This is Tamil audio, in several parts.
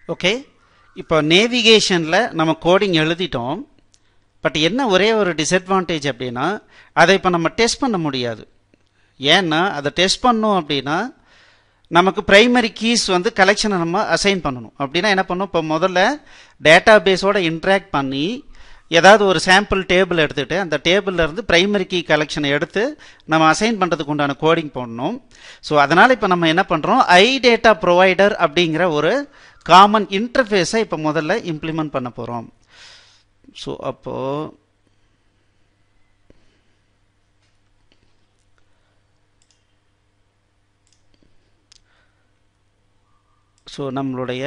ஓகே இப்போ நேவிகேஷனில் நம்ம கோடிங் எழுதிட்டோம் பட் என்ன ஒரே ஒரு டிஸ்அட்வான்டேஜ் அப்படின்னா அதை இப்போ நம்ம டெஸ்ட் பண்ண முடியாது ஏன்னா அதை டெஸ்ட் பண்ணோம் அப்படின்னா நமக்கு பிரைமரி கீஸ் வந்து கலெக்ஷனை நம்ம அசைன் பண்ணணும் அப்படின்னா என்ன பண்ணணும் இப்போ முதல்ல டேட்டா பேஸோட இன்ட்ராக்ட் பண்ணி ஏதாவது ஒரு சாம்பிள் டேபிள் எடுத்துகிட்டு அந்த டேபிளில் இருந்து பிரைமரி கீ கலெக்ஷனை எடுத்து நம்ம அசைன் பண்ணுறதுக்கு உண்டான கோடிங் போடணும் ஸோ அதனால் இப்போ நம்ம என்ன பண்ணுறோம் ஐ டேட்டா ப்ரொவைடர் அப்படிங்கிற ஒரு காமன் இன்டர்ஃபேஸை இப்போ முதல்ல இம்ப்ளிமெண்ட் பண்ண போகிறோம் ஸோ அப்போது ஸோ நம்மளுடைய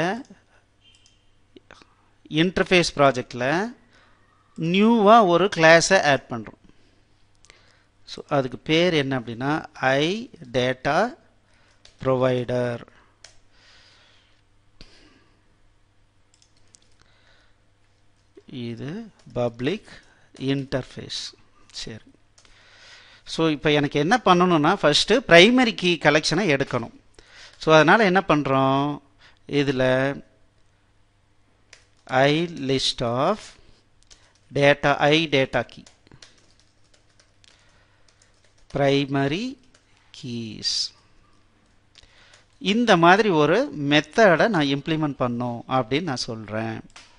இன்டர்ஃபேஸ் ப்ராஜெக்டில் நியூவாக ஒரு கிளாஸை ஆட் பண்ணுறோம் ஸோ அதுக்கு பேர் என்ன அப்படின்னா ஐ டேட்டா ப்ரொவைடர் இது பப்ளிக் இன்டர்ஃபேஸ் சரி ஸோ இப்போ எனக்கு என்ன பண்ணணும்னா ஃபஸ்ட்டு ப்ரைமரி கீ கலெக்ஷனை எடுக்கணும் ஸோ அதனால் என்ன பண்ணுறோம் இதில் I list of data I data key primary keys இந்த மாதிரி ஒரு மெத்தடை நான் இம்ப்ளிமெண்ட் பண்ணும் அப்படின்னு நான் சொல்கிறேன்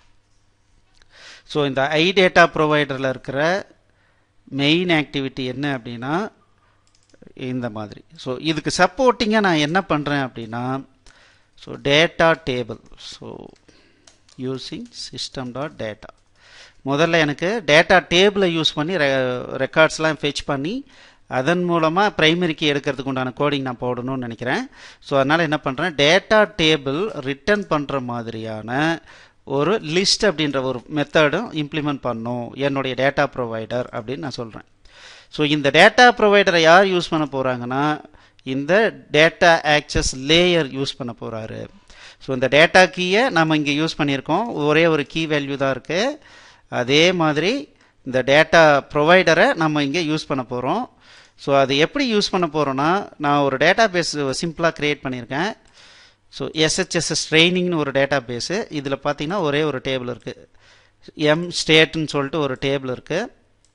ஸோ இந்த ஐ டேட்டா ப்ரொவைடரில் இருக்கிற மெயின் ஆக்டிவிட்டி என்ன அப்படின்னா இந்த மாதிரி ஸோ இதுக்கு சப்போர்ட்டிங்காக நான் என்ன பண்ணுறேன் அப்படின்னா so data table so using system dot data முதல்ல எனக்கு டேட்டா டேபிளை யூஸ் பண்ணி ரெ ரெக்கார்ட்ஸ்லாம் ஃபெச் பண்ணி அதன் மூலமாக ப்ரைமரிக்கு எடுக்கிறதுக்கு உண்டான கோடிங் நான் போடணும்னு நினைக்கிறேன் ஸோ அதனால் என்ன பண்ணுறேன் டேட்டா டேபிள் ரிட்டர்ன் பண்ணுற மாதிரியான ஒரு லிஸ்ட் அப்படின்ற ஒரு மெத்தடும் இம்ப்ளிமெண்ட் பண்ணும் என்னுடைய டேட்டா ப்ரொவைடர் அப்படின்னு நான் சொல்கிறேன் ஸோ இந்த டேட்டா ப்ரொவைடரை யார் யூஸ் பண்ண போகிறாங்கன்னா இந்த டேட்டா ஆக்சஸ் லேயர் யூஸ் பண்ண போகிறாரு ஸோ இந்த டேட்டா கீயை நம்ம இங்கே யூஸ் பண்ணியிருக்கோம் ஒரே ஒரு கீ வேல்யூ தான் இருக்குது அதே மாதிரி இந்த டேட்டா ப்ரொவைடரை நம்ம இங்கே யூஸ் பண்ண போகிறோம் ஸோ அது எப்படி யூஸ் பண்ண போகிறோன்னா நான் ஒரு டேட்டா பேஸ் சிம்பிளாக க்ரியேட் பண்ணியிருக்கேன் ஸோ எஸ்ஹெச்எஸ்எஸ் ட்ரைனிங்னு ஒரு டேட்டா பேஸு இதில் பார்த்தீங்கன்னா ஒரே ஒரு டேபிள் இருக்குது எம் ஸ்டேட்னு சொல்லிட்டு ஒரு டேபிள் இருக்குது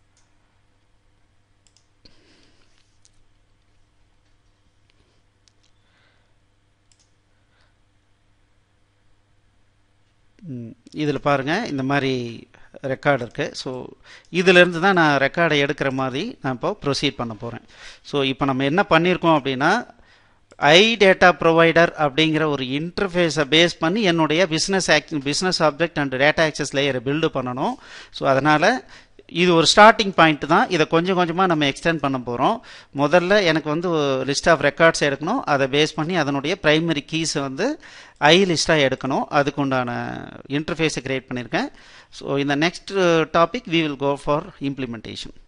இதில் பாருங்கள் இந்த மாதிரி ரெக்கார்டு இருக்குது ஸோ இதிலேருந்து தான் நான் ரெக்கார்டை எடுக்கிற மாதிரி நான் இப்போ ப்ரொசீட் பண்ண போகிறேன் ஸோ இப்போ நம்ம என்ன பண்ணியிருக்கோம் அப்படின்னா ஐ டேட்டா ப்ரொவைடர் அப்படிங்கிற ஒரு இன்டர்ஃபேஸை பேஸ் பண்ணி என்னுடைய பிஸ்னஸ் ஆக் business object and data access லேயரை பில்டு பண்ணணும் ஸோ அதனால் இது ஒரு ஸ்டார்டிங் பாயிண்ட் தான் இதை கொஞ்சம் கொஞ்சமாக நம்ம எக்ஸ்டெண்ட் பண்ண போகிறோம் முதல்ல எனக்கு வந்து லிஸ்ட் ஆஃப் ரெக்கார்ட்ஸ் எடுக்கணும் அதை பேஸ் பண்ணி அதனுடைய ப்ரைமரி கீஸை வந்து ஐ லிஸ்ட்டாக எடுக்கணும் அதுக்கு உண்டான இன்டர்ஃபேஸை க்ரியேட் பண்ணியிருக்கேன் ஸோ இந்த next topic we will go for implementation